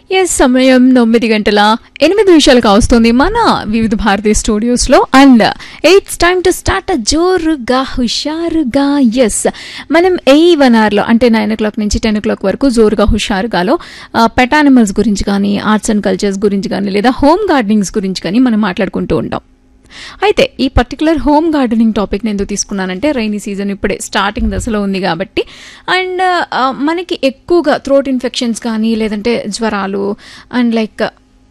yes సమయం తొమ్మిది గంటల ఎనిమిది నిమిషాలు కావస్తుంది మన వివిధ భారతీయ స్టూడియోస్లో and it's time to start జోరుగా హుషారుగా ఎస్ మనం ఏ వన్ అవర్లో అంటే నైన్ ఓ క్లాక్ నుంచి టెన్ ఓ క్లాక్ వరకు జోరుగా హుషారుగాలో పెట్ యానిమల్స్ గురించి కానీ ఆర్ట్స్ అండ్ కల్చర్స్ గురించి కానీ లేదా హోమ్ గార్డెనింగ్స్ గురించి కానీ మనం మాట్లాడుకుంటూ ఉంటాం అయితే ఈ పర్టికులర్ హోమ్ గార్డెనింగ్ టాపిక్ని ఎందుకు తీసుకున్నానంటే రైనీ సీజన్ ఇప్పుడే స్టార్టింగ్ దశలో ఉంది కాబట్టి అండ్ మనకి ఎక్కువగా థ్రోట్ ఇన్ఫెక్షన్స్ కానీ లేదంటే జ్వరాలు అండ్ లైక్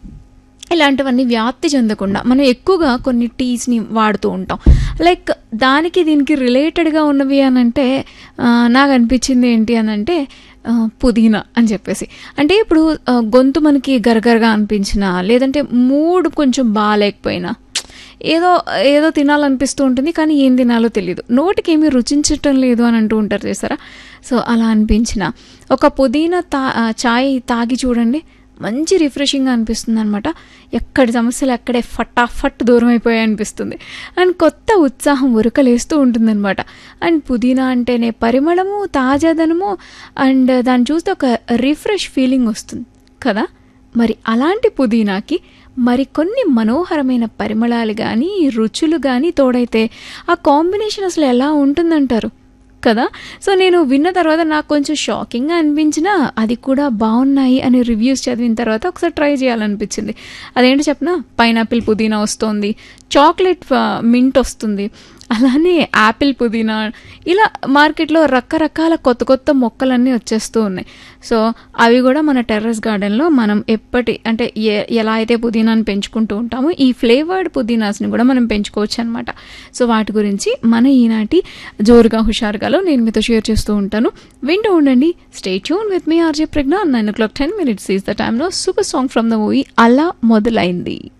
ఇలాంటివన్నీ వ్యాప్తి చెందకుండా మనం ఎక్కువగా కొన్ని టీస్ని వాడుతూ ఉంటాం లైక్ దానికి దీనికి రిలేటెడ్గా ఉన్నవి అని అంటే ఆ, నాకు అనిపించింది ఏంటి అని అంటే ఆ, పుదీనా అని చెప్పేసి అంటే ఇప్పుడు ఆ, గొంతు మనకి గరగరగా అనిపించినా లేదంటే మూడ్ కొంచెం బాగాలేకపోయినా ఏదో ఏదో తినాలనిపిస్తూ ఉంటుంది కానీ ఏం తినాలో తెలియదు నోటికి ఏమీ రుచించటం లేదు అని అంటూ ఉంటారు చేస్తారా సో అలా అనిపించిన ఒక పుదీనా తా ఆ, చాయ్ తాగి చూడండి మంచి రిఫ్రెషింగ్గా అనిపిస్తుంది అనమాట ఎక్కడి సమస్యలు అక్కడే ఫటాఫట్ దూరం అయిపోయాయి అనిపిస్తుంది అండ్ కొత్త ఉత్సాహం ఉరకలేస్తూ ఉంటుందన్నమాట అండ్ పుదీనా అంటేనే పరిమళము తాజాదనము అండ్ దాన్ని చూస్తే ఒక రిఫ్రెష్ ఫీలింగ్ వస్తుంది కదా మరి అలాంటి పుదీనాకి మరికొన్ని మనోహరమైన పరిమళాలు కానీ రుచులు కానీ తోడైతే ఆ కాంబినేషన్ అసలు ఎలా ఉంటుందంటారు కదా సో నేను విన్న తర్వాత నాకు కొంచెం షాకింగ్గా అనిపించినా అది కూడా బాగున్నాయి అని రివ్యూస్ చదివిన తర్వాత ఒకసారి ట్రై చేయాలనిపించింది అదేంటి చెప్పనా పైనాపిల్ పుదీనా వస్తుంది చాక్లెట్ మింట్ వస్తుంది అలానే యాపిల్ పుదీనా ఇలా మార్కెట్లో రకరకాల కొత్త కొత్త మొక్కలన్నీ వచ్చేస్తూ ఉన్నాయి సో అవి కూడా మన టెర్రస్ గార్డెన్లో మనం ఎప్పటి అంటే ఏ ఎలా అయితే పుదీనాని పెంచుకుంటూ ఉంటామో ఈ ఫ్లేవర్డ్ పుదీనాస్ని కూడా మనం పెంచుకోవచ్చు అనమాట సో వాటి గురించి మన ఈనాటి జోరుగా హుషారుగాలో నేను మీతో షేర్ చేస్తూ ఉంటాను వింటూ ఉండండి స్టే ట్యూన్ విత్ మీ RJ Pragna nine o'clock ten minutes is the టైంలో super song from the movie అలా మొదలైంది